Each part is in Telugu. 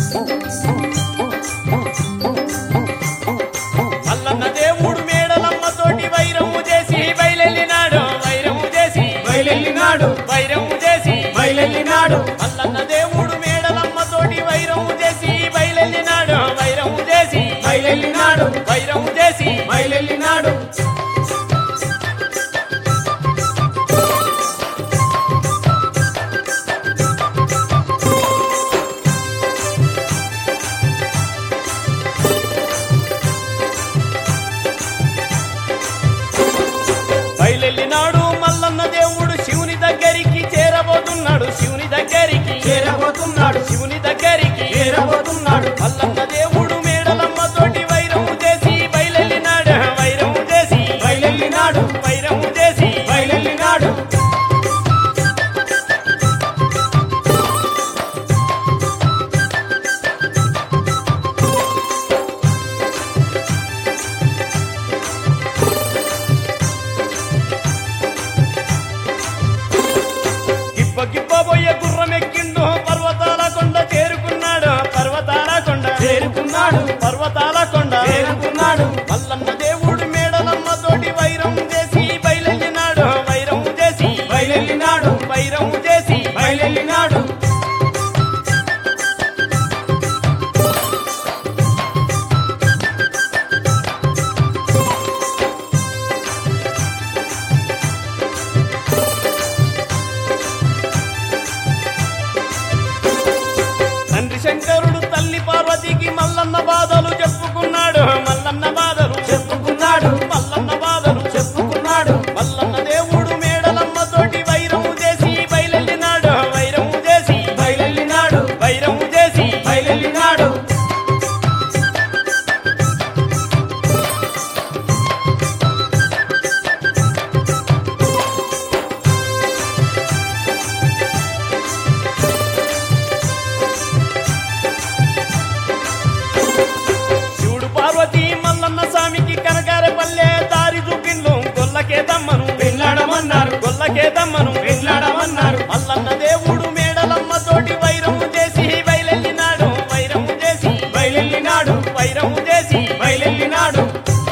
మల్లన్న దేవుడు మేడలమ్మ తోటి వైరము చేసి బయలెళ్ళినాడు వైరము చేసి బయలెల్లినాడు వైరము చేసి బయలెల్లినాడు మల్లన్న దేవుడు మేడలమ్మ తోటి వైరము చేసి బయలెళ్ళినాడు వైరము చేసి బయలెల్లినాడు వైరము చేసి బయలెల్లినాడు బయలెళ్ళినాడు మల్లన్న దేవుడు శివుని దగ్గరికి చేరబోతున్నాడు శివుని దగ్గరికి చేరబోతున్నాడు శివుని దగ్గరికి చేరబోతున్నాడు మల్లన్న దేవుడు మేడలమ్మ తోటి వైరము చేసి బయలెళ్ళినాడు వైరము చేసి బయలెల్లినాడు వైరము చేసి బయలెల్లినాడు గిప్ప గిప్పబోయే గుర్రం ఎక్కిండు పర్వతాల కొండ చేరుకున్నాడు పర్వతాల కొండ చేరుకున్నాడు పర్వతాల కొండ చేరుకున్నాడు మల్లన్న దేవుడు మేడలమ్మ తోటి వైరం చేసి బయలెళ్ళినాడు వైరం చేసి బయలెల్లినాడు వైరం చేసి బయలెల్లినాడు తండ్రి శంకరుడు తల్లి పార్వతికి మల్లన్న బాధలు చెప్పుకున్నాడు మల్లన్న బాధలు చెప్పుకున్నాడు మల్లన్న బాధలు చెప్పుకున్నాడు మల్లన్న దేవుడు మేడలమ్మ తోటి వైరము చేసి బయలెళ్ళినాడు వైరము చేసి బయలెల్లినాడు వైరము చేసి బయలెల్లినాడు శివుడు పార్వతి మల్లన్న స్వామికి కనకారె పల్లె దారి చూపిండు గొల్లకే దమ్మను వెళ్ళాడమన్నారు గొల్లకే దమ్మను వెళ్ళాడమన్నారు మల్లన్న దేవుడు మేడలమ్మ తోటి వైరము చేసి బయలెళ్ళినాడు వైరము చేసి బయలెల్లినాడు వైరము చేసి బయలెల్లినాడు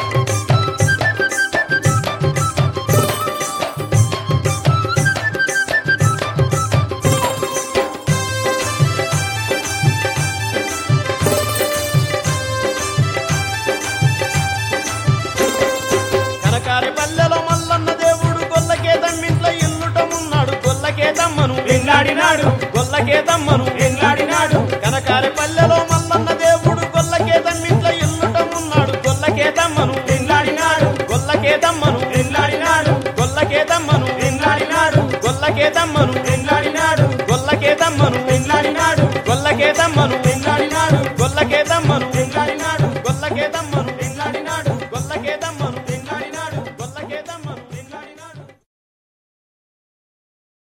కనకారె పల్లెలో మల్లన్న దేవుడు గొల్లకే దమ్మింట్లో ఇల్లుటమున్నాడు గొల్లకే దమ్మను వెళ్ళాడినాడు గొల్లకే దమ్మను వెళ్ళాడినాడు కనకారె పల్లెలో మల్లన్న దేవుడు గొల్లకే దమ్మింట్లో ఇల్లుటమున్నాడు గొల్లకే దమ్మను వెళ్ళాడినాడు గొల్లకే దమ్మను వెళ్ళాడినాడు గొల్లకే దమ్మను వెళ్ళాడినాడు గొల్లకే దమ్మను వెళ్ళాడినాడు గొల్లకే దమ్మను వెళ్ళాడినాడు గొల్లకే దమ్మను వెళ్ళాడినాడు గొల్లకే దమ్మను వెళ్ళాడినాడు గొల్లకే దమ్మను వెళ్ళాడినాడు